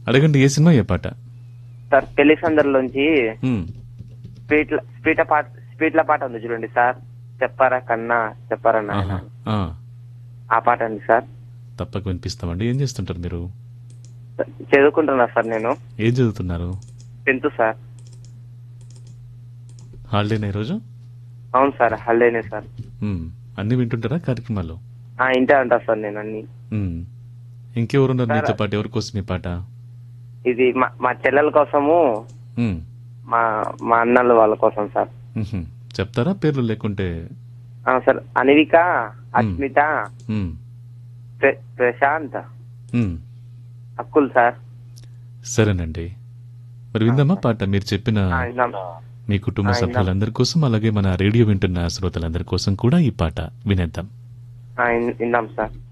అడగండి ఏ సినిమా ఏ పాట సార్ పెళ్లి సందర్లోంచి ఉమ్, స్పీట్ల స్పీట పాట స్పీట్ల పాట ఉంది చూడండి సార్ చెప్పారా కన్నా చెప్పారా నాయన ఆహా, ఆ, ఆ పాట అండి సార్ తప్పక వినిపిస్తామండి ఏం చేస్తుంటారు మీరు చదువుకుంటున్నా సార్ నేను ఏం చదువుతున్నారు టెన్త్ సార్ హాలిడేనా ఈరోజు అవును సార్ హల్లేనే సార్ ఉమ్, అన్ని వింటుంటారా కార్యక్రమాల్లో ఆ ఇంటే అంటా సార్ నేను అన్ని ఉమ్, ఇంకెవరున్నారు సార్, నీతో పాటు ఎవరి కోసం ఈ పాట ఇది మా మా చెల్లెల కోసము ఉమ్, మా మా అన్నలు వాళ్ళ కోసం సార్ ఉహుం. చెప్తారా పేర్లు లేకుంటే ఆ, సార్ అనివిక అస్మిత ఉమ్, ప్ర- ప్రశాంత్ ఉమ్, అక్కుల్ సార్ సరేనండి మరి విందామా పాట మీరు చెప్పిన ఆ, విన్నాం. మీ కుటుంబ ఆ, విందాం. సభ్యులందరి కోసం అలాగే మన రేడియో వింటున్న శ్రోతలందరి కోసం కూడా ఈ పాట వినేద్దాం ఆ, విన్- విన్నాం సార్